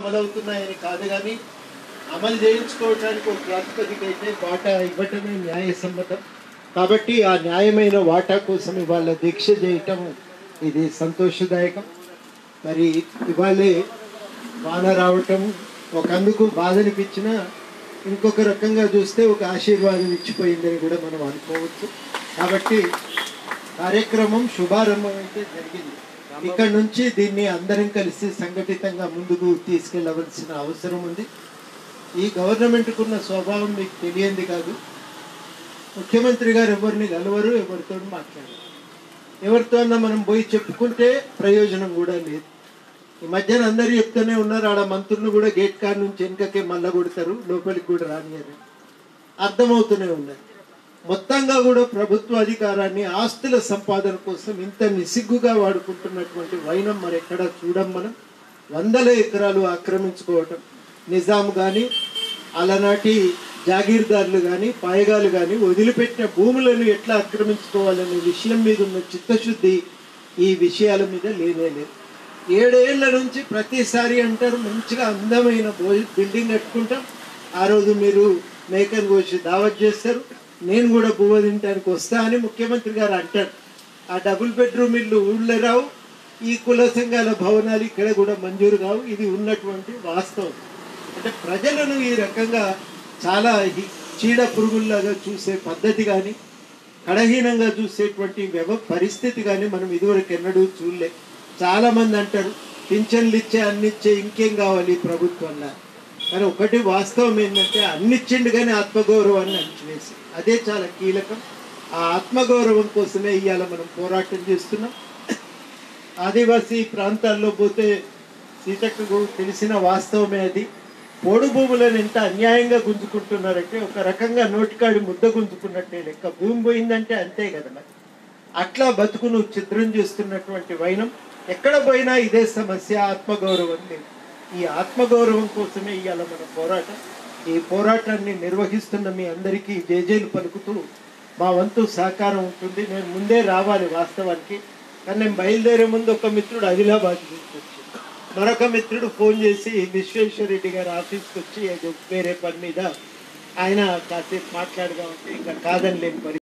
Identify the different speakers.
Speaker 1: అమలవుతున్నాయని కాదు కానీ అమలు చేయించుకోవడానికి ఒక ప్రాతిపదిక అయితే వాటా ఇవ్వటమే న్యాయసమ్మతం కాబట్టి ఆ న్యాయమైన వాటా కోసం ఇవాళ దీక్ష చేయటం ఇది సంతోషదాయకం మరి ఇవాళే వాన రావటం ఒక అందుకు బాధనిపించిన ఇంకొక రకంగా చూస్తే ఒక ఆశీర్వాదం ఇచ్చిపోయిందని కూడా మనం అనుకోవచ్చు కాబట్టి కార్యక్రమం శుభారంభం అయితే జరిగింది ఇక్కడ నుంచి దీన్ని అందరం కలిసి సంఘటితంగా ముందుకు తీసుకెళ్ళవలసిన అవసరం ఉంది ఈ గవర్నమెంట్కున్న స్వభావం మీకు తెలియంది కాదు ముఖ్యమంత్రి గారు ఎవరిని కలవరు ఎవరితో మాట్లాడరు ఎవరితో మనం పోయి చెప్పుకుంటే ప్రయోజనం కూడా లేదు ఈ మధ్యన అందరూ చెప్తూనే ఉన్నారు ఆడ మంత్రులు కూడా గేట్ కార్ నుంచి వెనుకకే మల్ల కొడతారు లోపలికి కూడా రానియరు అర్థమవుతూనే ఉన్నది మొత్తంగా కూడా ప్రభుత్వ అధికారాన్ని ఆస్తుల సంపాదన కోసం ఇంత నిసిగ్గుగా వాడుకుంటున్నటువంటి వైనం మరి ఎక్కడ చూడం మనం వందల ఎకరాలు ఆక్రమించుకోవటం నిజాం కానీ అలనాటి జాగీర్దారులు కానీ పాయగాలు కానీ వదిలిపెట్టిన భూములను ఎట్లా ఆక్రమించుకోవాలనే విషయం మీద ఉన్న చిత్తశుద్ధి ఈ విషయాల మీద లేనే లేదు ఏడేళ్ల నుంచి ప్రతిసారి అంటారు మంచిగా అందమైన బో- బిల్డింగ్ కట్టుకుంటాం ఆ రోజు మీరు మేకన్ కోసి దావత్ చేస్తారు నేను కూడా బువ్వ తినడానికి వస్తా అని ముఖ్యమంత్రి గారు అంటారు ఆ డబుల్ బెడ్రూమ్ ఇల్లు ఊళ్ళో రావు ఈ కుల సంఘాల భవనాలు ఇక్కడ కూడా మంజూరు కావు ఇది ఉన్నటువంటి వాస్తవం అంటే ప్రజలను ఈ రకంగా చాలా హి- చీడ పురుగుల్లాగా చూసే పద్ధతి కానీ కడహీనంగా చూసేటువంటి వ్యవ పరిస్థితి కానీ మనం ఇదివరకు ఎన్నడూ చూడలే చాలా మంది అంటారు పింఛన్లు ఇచ్చే అన్ని ఇచ్చే ఇంకేం కావాలి ఈ ప్రభుత్వంలో కానీ ఒకటి వాస్తవం ఏంటంటే అన్నిచ్చిండు కానీ ఆత్మగౌరవాన్ని అణిచివేసి అదే చాలా కీలకం ఆ ఆత్మగౌరవం కోసమే ఇవాళ మనం పోరాటం చేస్తున్నాం ఆదివాసీ ప్రాంతాల్లో పోతే సీతక్కకు తెలిసిన వాస్తవమే అది పోడు భూములను ఎంత అన్యాయంగా గుంజుకుంటున్నారంటే ఒక రకంగా నోటికాడి ముద్ద గుంజుకున్నట్టే లెక్క భూమి పోయిందంటే అంతే కదా మరి అట్లా బతుకును చిత్రం చేస్తున్నటువంటి వైనం ఎక్కడ పోయినా ఇదే సమస్య ఆత్మగౌరవం లేదు ఈ ఆత్మగౌరవం కోసమే ఇవాళ మన పోరాటం ఈ పోరాటాన్ని నిర్వహిస్తున్న మీ అందరికీ జేజేలు పలుకుతూ మా వంతు సహకారం ఉంటుంది నేను ముందే రావాలి వాస్తవానికి కానీ నేను బయలుదేరే ముందు ఒక మిత్రుడు ఆదిలాబాద్ తీసుకొచ్చి మరొక మిత్రుడు ఫోన్ చేసి విశ్వేశ్వర రెడ్డి గారి ఆఫీస్కి వచ్చి ఏదో వేరే పని మీద ఆయన కాసేపు మాట్లాడగా ఉంటే ఇంకా కాదని లేని పరిస్థితి